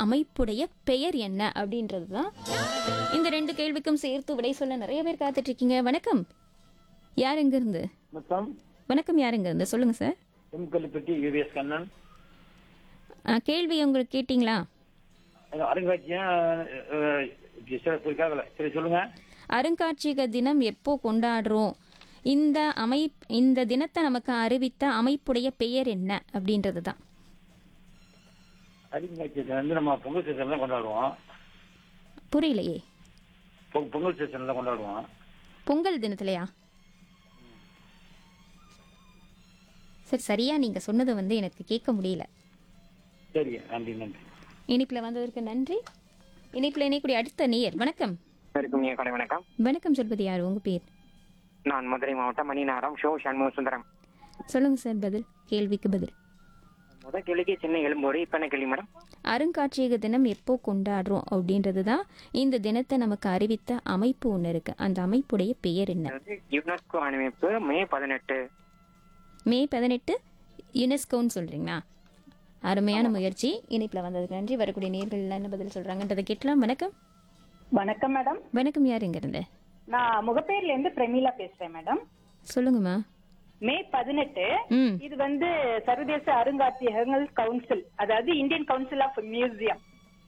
அமைப்புடைய பெயர் என்ன அப்படின்றது தான் இந்த ரெண்டு கேள்விக்கும் சேர்த்து விடை சொல்ல நிறைய பேர் காத்துட்டு இருக்கீங்க வணக்கம் யார் எங்க இருந்து மொத்தம் வணக்கம் யார் எங்க இருந்து சொல்லுங்க சார் எம்கல்லிப்பட்டி யூவிஎஸ் கண்ணன் ஆ, கேள்வி உங்களுக்கு கேட்டிங்களா அது அருங்காட்சியம் அஹ், இப்படி சிறப்பு இருக்காங்கல்ல சரி சொல்லுங்க அருங்காட்சியக தினம் எப்போ கொண்டாடுறோம் இந்த அமை இந்த தினத்தை நமக்கு அறிவித்த அமைப்புடைய பெயர் என்ன அப்படின்றது தான் அருங்காட்சியத்தை வந்து நம்ம பொங்கல் சீசன் தான் கொண்டாடுவோம் புரியலையே பொ- பொங்கல் சீசன் தான் கொண்டாடுவோம் பொங்கல் தினத்துலையா சரி சரியா நீங்க சொன்னது வந்து எனக்கு கேட்க முடியல சரி நன்றி நன்றி இனிப்புல வந்ததற்கு நன்றி இனிப்புல இணைக்கூடிய அடுத்த நேயர் வணக்கம் இருக்கும் நீங்க கடை வணக்கம் வணக்கம் சொல்வது யார் உங்க பேர் நான் மதுரை மாவட்டம் மணிநகரம் ஷோ சண்முக சுந்தரம் சொல்லுங்க சார் பதில் கேள்விக்கு பதில் முதல் கேள்விக்கு சின்ன எலும்போடு இப்ப என்ன கேள்வி மேடம் அருங்காட்சியக தினம் எப்போ கொண்டாடுறோம் அப்படின்றது தான் இந்த தினத்தை நமக்கு அறிவித்த அமைப்பு ஒன்று இருக்கு அந்த அமைப்புடைய பெயர் என்ன அதாவது யுனெஸ்கோ அமைப்பு மே பதினெட்டு மே பதினெட்டு யுனெஸ்கோன்னு சொல்றீங்களா அருமையான முயற்சி இணைப்பில் வந்ததுக்கு நன்றி வரக்கூடிய நேர்கள் என்ன பதில் சொல்றாங்கன்றதை கேட்கலாம் வணக்கம் வணக்கம் மேடம் வணக்கம் யார் எங்க இருந்து நான் முகப்பேர்ல இருந்து பிரமீளா பேசுறேன் மேடம் சொல்லுங்கம்மா மே பதினெட்டு ம் இது வந்து சர்வதேச அருங்காட்சியகங்கள் கவுன்சில் அதாவது இந்தியன் கவுன்சில் ஆஃப் மியூசியம்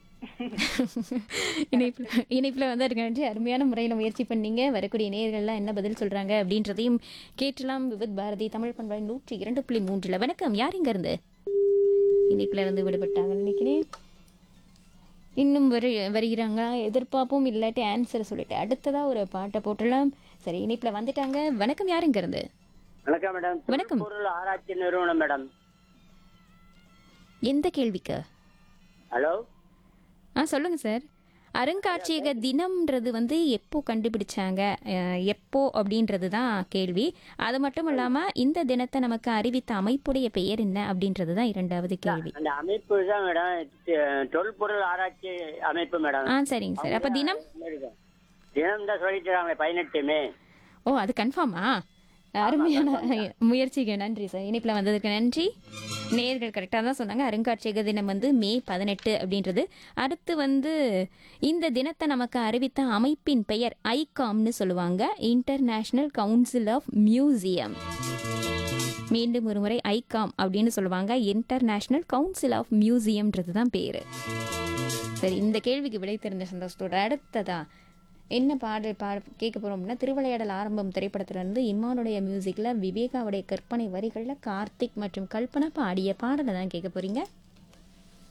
இணைப்பில் இணைப்பில் வந்து அதுக்கு நன்றி அருமையான முறையில் முயற்சி பண்ணீங்க வரக்கூடிய நேயர்கள்லாம் என்ன பதில் சொல்றாங்க அப்படின்றதையும் கேட்டலாம் விவித் பாரதி தமிழ் பண்பாடு நூற்றி இரண்டு புள்ளி மூன்றில் வணக்கம் யார் இங்க இருந்து இணைப்பில் இருந்து விடுபட்டாங்கன்னு நினைக்கிறேன் இன்னும் வரு வருகிறாங்களா எதிர்பார்ப்பும் இல்லாட்டி ஆன்சர் சொல்லிட்டு அடுத்ததா ஒரு பாட்டை போட்டுடலாம் சரி இணைப்பில் வந்துட்டாங்க வணக்கம் யார் இங்க இருந்து வணக்கம் மேடம் வணக்கம். பொருள் ஆராய்ச்சி நிறுவனம் மேடம் எந்த கேள்விக்கு ஹலோ ஆ சொல்லுங்க சார் அருங்காட்சியக தினம்ன்றது வந்து எப்போ கண்டுபிடிச்சாங்க அஹ், எப்போ அப்படின்றது தான் கேள்வி அது மட்டும் இல்லாம இந்த தினத்தை நமக்கு அறிவித்த அமைப்புடைய பெயர் என்ன அப்படின்றது தான் இரண்டாவது கேள்வி அந்த அமைப்பு தான் மேடம் தி- தொல்பொருள் ஆராய்ச்சி அமைப்பு மேடம் ஆ சரிங்க சார் அப்ப தினம் தினம் தான் சொல்லிட்டு இருக்காங்க பதினெட்டு மே ஓ அது கன்ஃபார்மா அருமையான முயற்சிக்கு நன்றி சார் இனிப்பில் வந்ததுக்கு நன்றி நேர்கள் கரெக்டாக தான் சொன்னாங்க அருங்காட்சியக தினம் வந்து மே பதினெட்டு அப்படின்றது அடுத்து வந்து இந்த தினத்தை நமக்கு அறிவித்த அமைப்பின் பெயர் ஐகாம்னு சொல்லுவாங்க இன்டர்நேஷனல் கவுன்சில் ஆஃப் மியூசியம் மீண்டும் ஒரு முறை ஐகாம் அப்படின்னு சொல்லுவாங்க இன்டர்நேஷனல் கவுன்சில் ஆஃப் மியூசியம்ன்றது தான் பேர் சரி இந்த கேள்விக்கு விடை தெரிஞ்ச சந்தோஷத்தோட அடுத்ததா என்ன பாடல் பா கேட்க போறோம் அப்படின்னா திருவிளையாடல் ஆரம்பம் திரைப்படத்துல இருந்து இம்மானுடைய மியூசிக்ல விவேகாவுடைய கற்பனை வரிகள்ல கார்த்திக் மற்றும் கல்பனா பாடிய பாடலை தான் கேட்க போறீங்க